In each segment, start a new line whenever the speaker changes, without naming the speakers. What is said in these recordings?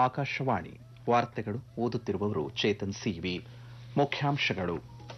ಆಕಾಶವಾಣಿ ವಾರ್ತೆಗಳು ಓದುತ್ತಿರುವವರು ಚೇತನ್ ಸಿವಿ ಮುಖ್ಯಾಂಶಗಳು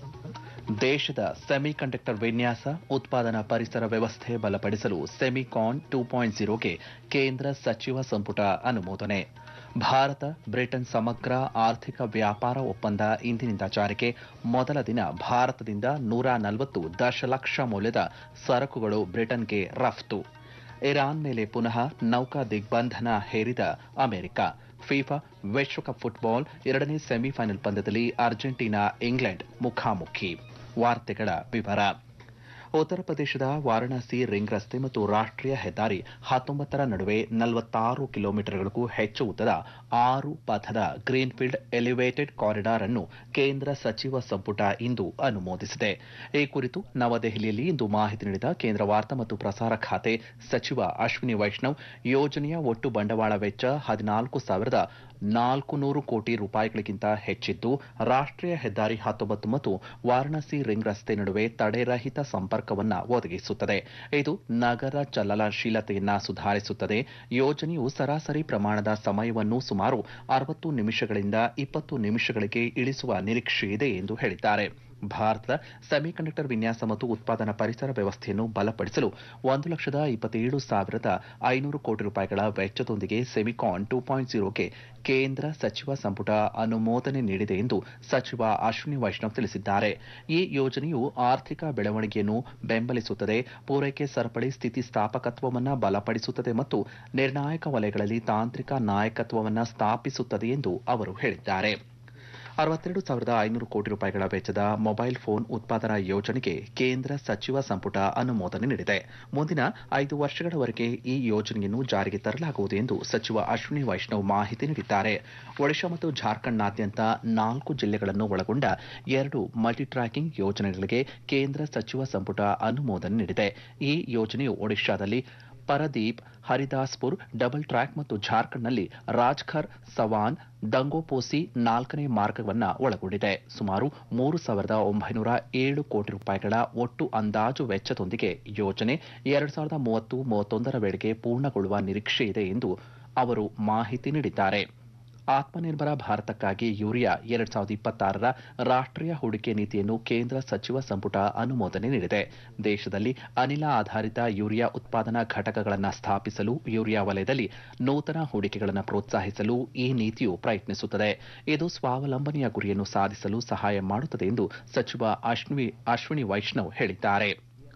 ದೇಶದ ಸೆಮಿಕಂಡಕ್ಟರ್ ವಿನ್ಯಾಸ ಉತ್ಪಾದನಾ ಪರಿಸರ ವ್ಯವಸ್ಥೆ ಬಲಪಡಿಸಲು ಸೆಮಿಕಾನ್ ಟೂ ಪಾಯಿಂಟ್ ಜೀರೋಗೆ ಕೇಂದ್ರ ಸಚಿವ ಸಂಪುಟ ಅನುಮೋದನೆ ಭಾರತ ಬ್ರಿಟನ್ ಸಮಗ್ರ ಆರ್ಥಿಕ ವ್ಯಾಪಾರ ಒಪ್ಪಂದ ಇಂದಿನಿಂದ ಜಾರಿಗೆ ಮೊದಲ ದಿನ ಭಾರತದಿಂದ ನೂರ ನಲವತ್ತು ದಶಲಕ್ಷ ಮೌಲ್ಯದ ಸರಕುಗಳು ಬ್ರಿಟನ್ಗೆ ರಫ್ತು ಇರಾನ್ ಮೇಲೆ ಪುನಃ ನೌಕಾ ದಿಗ್ಬಂಧನ ಹೇರಿದ ಅಮೆರಿಕ ಫಿಫಾ ವಿಶ್ವಕಪ್ ಫುಟ್ಬಾಲ್ ಎರಡನೇ ಸೆಮಿಫೈನಲ್ ಪಂದ್ಯದಲ್ಲಿ ಅರ್ಜೆಂಟೀನಾ ಇಂಗ್ಲೆಂಡ್ ಮುಖಾಮುಖಿ ವಾರ್ತೆಗಳ ವಿವರ ಉತ್ತರ ಪ್ರದೇಶದ ವಾರಾಣಸಿ ರಿಂಗ್ ರಸ್ತೆ ಮತ್ತು ರಾಷ್ಟೀಯ ಹೆದ್ದಾರಿ ಹತ್ತೊಂಬತ್ತರ ನಡುವೆ ನಲವತ್ತಾರು ಕಿಲೋಮೀಟರ್ಗಳಿಗೂ ಹೆಚ್ಚು ಉದ್ದದ ಆರು ಪಥದ ಗ್ರೀನ್ಫೀಲ್ಡ್ ಎಲಿವೇಟೆಡ್ ಕಾರಿಡಾರ್ ಅನ್ನು ಕೇಂದ್ರ ಸಚಿವ ಸಂಪುಟ ಇಂದು ಅನುಮೋದಿಸಿದೆ ಈ ಕುರಿತು ನವದೆಹಲಿಯಲ್ಲಿ ಇಂದು ಮಾಹಿತಿ ನೀಡಿದ ಕೇಂದ್ರ ವಾರ್ತಾ ಮತ್ತು ಪ್ರಸಾರ ಖಾತೆ ಸಚಿವ ಅಶ್ವಿನಿ ವೈಷ್ಣವ್ ಯೋಜನೆಯ ಒಟ್ಟು ಬಂಡವಾಳ ವೆಚ್ಚ ಹದಿನಾಲ್ಕು ಸಾವಿರದ ನಾಲ್ಕು ನೂರು ಕೋಟಿ ರೂಪಾಯಿಗಳಿಗಿಂತ ಹೆಚ್ಚಿದ್ದು ರಾಷ್ಟೀಯ ಹೆದ್ದಾರಿ ಹತ್ತೊಂಬತ್ತು ಮತ್ತು ವಾರಾಣಸಿ ರಿಂಗ್ ರಸ್ತೆ ನಡುವೆ ತಡೆರಹಿತ ಸಂಪರ್ಕವನ್ನು ಒದಗಿಸುತ್ತದೆ ಇದು ನಗರ ಚಲನಶೀಲತೆಯನ್ನ ಸುಧಾರಿಸುತ್ತದೆ ಯೋಜನೆಯು ಸರಾಸರಿ ಪ್ರಮಾಣದ ಸಮಯವನ್ನು ಸುಮಾರು ಅರವತ್ತು ನಿಮಿಷಗಳಿಂದ ಇಪ್ಪತ್ತು ನಿಮಿಷಗಳಿಗೆ ಇಳಿಸುವ ನಿರೀಕ್ಷೆಯಿದೆ ಎಂದು ಹೇಳಿದ್ದಾರೆ ಭಾರತದ ಸೆಮಿಕಂಡಕ್ಟರ್ ವಿನ್ಯಾಸ ಮತ್ತು ಉತ್ಪಾದನಾ ಪರಿಸರ ವ್ಯವಸ್ಥೆಯನ್ನು ಬಲಪಡಿಸಲು ಒಂದು ಲಕ್ಷದ ಇಪ್ಪತ್ತೇಳು ಸಾವಿರದ ಐನೂರು ಕೋಟಿ ರೂಪಾಯಿಗಳ ವೆಚ್ಚದೊಂದಿಗೆ ಸೆಮಿಕಾನ್ ಟೂ ಪಾಯಿಂಟ್ ಜೀರೋಗೆ ಕೇಂದ್ರ ಸಚಿವ ಸಂಪುಟ ಅನುಮೋದನೆ ನೀಡಿದೆ ಎಂದು ಸಚಿವ ಅಶ್ವಿನಿ ವೈಷ್ಣವ್ ತಿಳಿಸಿದ್ದಾರೆ ಈ ಯೋಜನೆಯು ಆರ್ಥಿಕ ಬೆಳವಣಿಗೆಯನ್ನು ಬೆಂಬಲಿಸುತ್ತದೆ ಪೂರೈಕೆ ಸರಪಳಿ ಸ್ಥಿತಿಸ್ಥಾಪಕತ್ವವನ್ನು ಬಲಪಡಿಸುತ್ತದೆ ಮತ್ತು ನಿರ್ಣಾಯಕ ವಲಯಗಳಲ್ಲಿ ತಾಂತ್ರಿಕ ನಾಯಕತ್ವವನ್ನು ಸ್ಥಾಪಿಸುತ್ತದೆ ಎಂದು ಅವರು ಹೇಳಿದ್ದಾರೆ ಅರವತ್ತೆರಡು ಸಾವಿರದ ಐನೂರು ಕೋಟಿ ರೂಪಾಯಿಗಳ ವೆಚ್ಚದ ಮೊಬೈಲ್ ಫೋನ್ ಉತ್ಪಾದನಾ ಯೋಜನೆಗೆ ಕೇಂದ್ರ ಸಚಿವ ಸಂಪುಟ ಅನುಮೋದನೆ ನೀಡಿದೆ ಮುಂದಿನ ಐದು ವರ್ಷಗಳವರೆಗೆ ಈ ಯೋಜನೆಯನ್ನು ಜಾರಿಗೆ ತರಲಾಗುವುದು ಎಂದು ಸಚಿವ ಅಶ್ವಿನಿ ವೈಷ್ಣವ್ ಮಾಹಿತಿ ನೀಡಿದ್ದಾರೆ ಒಡಿಶಾ ಮತ್ತು ಜಾರ್ಖಂಡ್ನಾದ್ಯಂತ ನಾಲ್ಕು ಜಿಲ್ಲೆಗಳನ್ನು ಒಳಗೊಂಡ ಎರಡು ಮಲ್ಟಿ ಟ್ರ್ಯಾಕಿಂಗ್ ಯೋಜನೆಗಳಿಗೆ ಕೇಂದ್ರ ಸಚಿವ ಸಂಪುಟ ಅನುಮೋದನೆ ನೀಡಿದೆ ಈ ಯೋಜನೆಯು ಒಡಿಶಾದಲ್ಲಿ ಪರದೀಪ್ ಹರಿದಾಸ್ಪುರ್ ಡಬಲ್ ಟ್ರ್ಯಾಕ್ ಮತ್ತು ಜಾರ್ಖಂಡ್ನಲ್ಲಿ ರಾಜ್ಖರ್ ಸವಾನ್ ದಂಗೋಪೋಸಿ ನಾಲ್ಕನೇ ಮಾರ್ಗವನ್ನು ಒಳಗೊಂಡಿದೆ ಸುಮಾರು ಮೂರು ಸಾವಿರದ ಒಂಬೈನೂರ ಏಳು ಕೋಟಿ ರೂಪಾಯಿಗಳ ಒಟ್ಟು ಅಂದಾಜು ವೆಚ್ಚದೊಂದಿಗೆ ಯೋಜನೆ ಎರಡು ಸಾವಿರದ ಮೂವತ್ತು ಮೂವತ್ತೊಂದರ ವೇಳೆಗೆ ಪೂರ್ಣಗೊಳ್ಳುವ ನಿರೀಕ್ಷೆ ಇದೆ ಎಂದು ಅವರು ಮಾಹಿತಿ ನೀಡಿದ್ದಾರೆ ಆತ್ಮನಿರ್ಭರ ಭಾರತಕ್ಕಾಗಿ ಯೂರಿಯಾ ಎರಡ್ ಸಾವಿರದ ಇಪ್ಪತ್ತಾರರ ರಾಷ್ಟೀಯ ಹೂಡಿಕೆ ನೀತಿಯನ್ನು ಕೇಂದ್ರ ಸಚಿವ ಸಂಪುಟ ಅನುಮೋದನೆ ನೀಡಿದೆ ದೇಶದಲ್ಲಿ ಅನಿಲ ಆಧಾರಿತ ಯೂರಿಯಾ ಉತ್ಪಾದನಾ ಘಟಕಗಳನ್ನು ಸ್ಥಾಪಿಸಲು ಯೂರಿಯಾ ವಲಯದಲ್ಲಿ ನೂತನ ಹೂಡಿಕೆಗಳನ್ನು ಪ್ರೋತ್ಸಾಹಿಸಲು ಈ ನೀತಿಯು ಪ್ರಯತ್ನಿಸುತ್ತದೆ ಇದು ಸ್ವಾವಲಂಬನೆಯ ಗುರಿಯನ್ನು ಸಾಧಿಸಲು ಸಹಾಯ ಮಾಡುತ್ತದೆ ಎಂದು ಸಚಿವ ಅಶ್ವಿನಿ ವೈಷ್ಣವ್ ಹೇಳಿದ್ದಾರೆ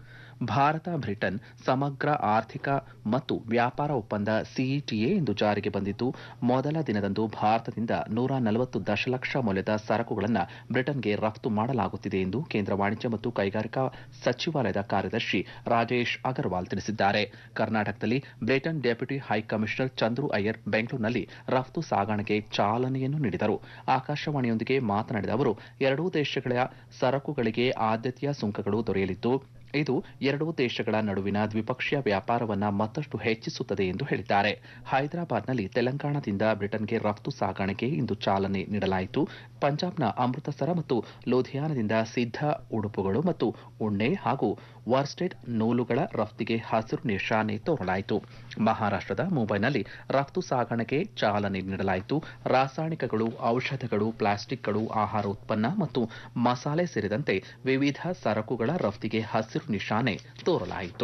ಭಾರತ ಬ್ರಿಟನ್ ಸಮಗ್ರ ಆರ್ಥಿಕ ಮತ್ತು ವ್ಯಾಪಾರ ಒಪ್ಪಂದ ಸಿಇಟಿಎ ಇಂದು ಜಾರಿಗೆ ಬಂದಿದ್ದು ಮೊದಲ ದಿನದಂದು ಭಾರತದಿಂದ ನೂರ ನಲವತ್ತು ದಶಲಕ್ಷ ಮೌಲ್ಯದ ಸರಕುಗಳನ್ನು ಬ್ರಿಟನ್ಗೆ ರಫ್ತು ಮಾಡಲಾಗುತ್ತಿದೆ ಎಂದು ಕೇಂದ್ರ ವಾಣಿಜ್ಯ ಮತ್ತು ಕೈಗಾರಿಕಾ ಸಚಿವಾಲಯದ ಕಾರ್ಯದರ್ಶಿ ರಾಜೇಶ್ ಅಗರ್ವಾಲ್ ತಿಳಿಸಿದ್ದಾರೆ ಕರ್ನಾಟಕದಲ್ಲಿ Britain deputy high commissioner Chandru Iyer ಬೆಂಗಳೂರಿನಲ್ಲಿ ರಫ್ತು ಸಾಗಣೆಗೆ ಚಾಲನೆಯನ್ನು ನೀಡಿದರು ಆಕಾಶವಾಣಿಯೊಂದಿಗೆ ಮಾತನಾಡಿದ ಅವರು ಎರಡೂ ದೇಶಗಳ ಸರಕುಗಳಿಗೆ ಆದ್ಯತೆಯ ಸುಂಕಗಳು ದೊರೆಯಲಿದ್ದು ಇದು ಎರಡೂ ದೇಶಗಳ ನಡುವಿನ ದ್ವಿಪಕ್ಷೀಯ ವ್ಯಾಪಾರವನ್ನ ಮತ್ತಷ್ಟು ಹೆಚ್ಚಿಸುತ್ತದೆ ಎಂದು ಹೇಳಿದ್ದಾರೆ ಹೈದರಾಬಾದ್ನಲ್ಲಿ ತೆಲಂಗಾಣದಿಂದ ಬ್ರಿಟನ್ಗೆ ರಫ್ತು ಸಾಗಾಣಿಕೆ ಇಂದು ಚಾಲನೆ ನೀಡಲಾಯಿತು ಪಂಜಾಬ್ನ ಅಮೃತಸರ ಮತ್ತು ಲೂಧಿಯಾನದಿಂದ ಸಿದ್ಧ ಉಡುಪುಗಳು ಮತ್ತು ಉಣ್ಣೆ ಹಾಗೂ ವರ್ಸ್ಟೆಡ್ ನೂಲುಗಳ ರಫ್ತಿಗೆ ಹಸಿರು ನಿಶಾನೆ ತೋರಲಾಯಿತು ಮಹಾರಾಷ್ಟದ ಮುಂಬೈನಲ್ಲಿ ರಫ್ತು ಸಾಗಣೆಗೆ ಚಾಲನೆ ನೀಡಲಾಯಿತು ರಾಸಾಯನಿಕಗಳು ಔಷಧಗಳು ಪ್ಲಾಸ್ಟಿಕ್ಗಳು ಆಹಾರ ಉತ್ಪನ್ನ ಮತ್ತು ಮಸಾಲೆ ಸೇರಿದಂತೆ ವಿವಿಧ ಸರಕುಗಳ ರಫ್ತಿಗೆ ಹಸಿರು ನಿಶಾನೆ ತೋರಲಾಯಿತು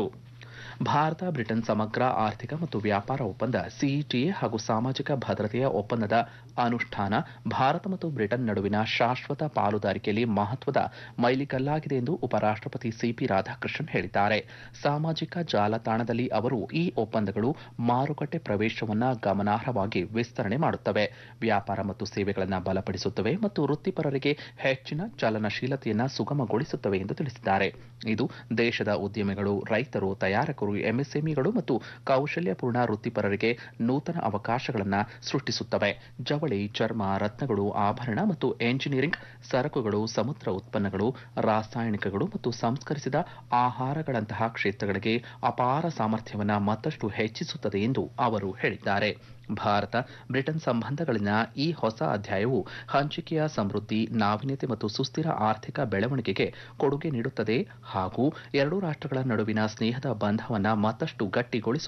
ಭಾರತ ಬ್ರಿಟನ್ ಸಮಗ್ರ ಆರ್ಥಿಕ ಮತ್ತು ವ್ಯಾಪಾರ ಒಪ್ಪಂದ ಸಿಇಟಿಎ ಹಾಗೂ ಸಾಮಾಜಿಕ ಭದ್ರತೆಯ ಒಪ್ಪಂದದ ಅನುಷ್ಠಾನ ಭಾರತ ಮತ್ತು ಬ್ರಿಟನ್ ನಡುವಿನ ಶಾಶ್ವತ ಪಾಲುದಾರಿಕೆಯಲ್ಲಿ ಮಹತ್ವದ ಮೈಲಿಗಲ್ಲಾಗಿದೆ ಎಂದು ಉಪರಾಷ್ಟಪತಿ ಸಿಪಿ ರಾಧಾಕೃಷ್ಣನ್ ಹೇಳಿದ್ದಾರೆ ಸಾಮಾಜಿಕ ಜಾಲತಾಣದಲ್ಲಿ ಅವರು ಈ ಒಪ್ಪಂದಗಳು ಮಾರುಕಟ್ಟೆ ಪ್ರವೇಶವನ್ನ ಗಮನಾರ್ಹವಾಗಿ ವಿಸ್ತರಣೆ ಮಾಡುತ್ತವೆ ವ್ಯಾಪಾರ ಮತ್ತು ಸೇವೆಗಳನ್ನು ಬಲಪಡಿಸುತ್ತವೆ ಮತ್ತು ವೃತ್ತಿಪರರಿಗೆ ಹೆಚ್ಚಿನ ಚಲನಶೀಲತೆಯನ್ನು ಸುಗಮಗೊಳಿಸುತ್ತವೆ ಎಂದು ತಿಳಿಸಿದ್ದಾರೆ ಇದು ದೇಶದ ಉದ್ಯಮಿಗಳು ರೈತರು ತಯಾರಕರು ಎಂಎಸ್ಎಂಇಗಳು ಮತ್ತು ಕೌಶಲ್ಯಪೂರ್ಣ ವೃತ್ತಿಪರರಿಗೆ ನೂತನ ಅವಕಾಶಗಳನ್ನು ಸೃಷ್ಟಿಸುತ್ತವೆ ಜವಳಿ ಚರ್ಮ ರತ್ನಗಳು ಆಭರಣ ಮತ್ತು ಎಂಜಿನಿಯರಿಂಗ್ ಸರಕುಗಳು ಸಮುದ್ರ ಉತ್ಪನ್ನಗಳು ರಾಸಾಯನಿಕಗಳು ಮತ್ತು ಸಂಸ್ಕರಿಸಿದ ಆಹಾರಗಳಂತಹ ಕ್ಷೇತ್ರಗಳಿಗೆ ಅಪಾರ ಸಾಮರ್ಥ್ಯವನ್ನು ಮತ್ತಷ್ಟು ಹೆಚ್ಚಿಸುತ್ತದೆ ಎಂದು ಅವರು ಹೇಳಿದ್ದಾರೆ ಭಾರತ ಬ್ರಿಟನ್ ಸಂಬಂಧಗಳಲ್ಲಿನ ಈ ಹೊಸ ಅಧ್ಯಾಯವು ಹಂಚಿಕೆಯ ಸಮೃದ್ಧಿ ನಾವೀನ್ಯತೆ ಮತ್ತು ಸುಸ್ಥಿರ ಆರ್ಥಿಕ ಬೆಳವಣಿಗೆಗೆ ಕೊಡುಗೆ ನೀಡುತ್ತದೆ ಹಾಗೂ ಎರಡೂ ರಾಷ್ಟ್ರಗಳ ನಡುವಿನ ಸ್ನೇಹದ ಬಂಧವನ್ನು ಮತ್ತಷ್ಟು ಗಟ್ಟಿಗೊಳಿಸುತ್ತದೆ